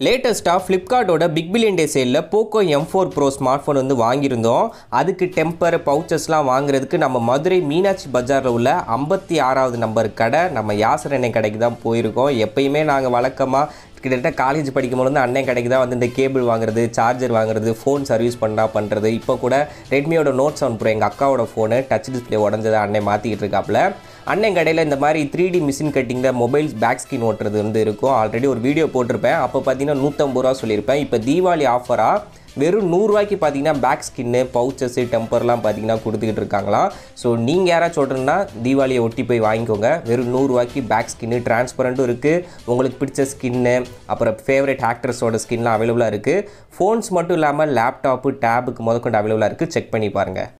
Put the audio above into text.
லேட்டஸ்ட்டாக ஃப்ளிப்கார்ட்டோட big billion day சேலில் Poco M four pro smart phone வந்து வாங்கியிருந்தோம் அதுக்கு டெம்பர் பவுச்சஸ்லாம் வாங்குறதுக்கு நம்ம மதுரை மீனாட்சி பஜாரில் உள்ள ஐம்பத்தி ஆறாவது நம்பர் கடை நம்ம யாசர் எண்ணெய் கடைக்கு தான் போயிருக்கோம் எப்பயுமே நாங்கள் வழக்கமாக கிட்டத்தட்ட காலேஜ் படிக்கும் பொழுது அண்ணன் கடைக்கு தான் வந்து இந்த கேபிள் வாங்குறது சார்ஜர் வாங்குறது ஃபோன் சர்வீஸ் பண்ணா பண்ணுறது இப்போ கூட ரெட்மியோட நோட் செவன் ப்ரோ எங்கள் அக்காவோட ஃபோனு டச் டிஸ்பிளே உடஞ்சதை அண்ணன் மாற்றிக்கிட்டு இருக்காப்புல அண்ணன் கடையில் இந்த மாதிரி த்ரீ டி மிஷின் கட்டிங்கில் மொபைல்ஸ் பேக் ஸ்கின் ஓட்டுறது வந்து இருக்கும் ஆல்ரெடி ஒரு வீடியோ போட்டிருப்பேன் அப்போ பார்த்தீங்கன்னா நூற்றம்பது ரூபா சொல்லியிருப்பேன் இப்போ தீபாவளி ஆஃபராக வெறும் நூறுரூவாய்க்கு பார்த்தீங்கன்னா பேக் ஸ்கின்னு பவுச்சஸ்ஸு டெம்பர்லாம் பார்த்தீங்கன்னா கொடுத்துக்கிட்டு இருக்காங்களாம் ஸோ நீங்கள் யாராச்சும் சொல்கிறீங்கன்னா தீபாவளியை ஒட்டி போய் வாங்கிக்கோங்க வெறும் நூறுரூவாய்க்கு பேக் ஸ்கின்னு டிரான்ஸ்பரண்ட்டும் இருக்குது உங்களுக்கு பிடிச்ச ஸ்கின்னு அப்புறம் ஃபேவரட் ஆக்ட்ரஸோட ஸ்கின்லாம் அவைலபிளாக இருக்குது ஃபோன்ஸ் மட்டும் இல்லாமல் லேப்டாப்பு டேபுக்கு முதற்கொண்டு அவைலபிளாக இருக்குது செக் பண்ணி பாருங்கள்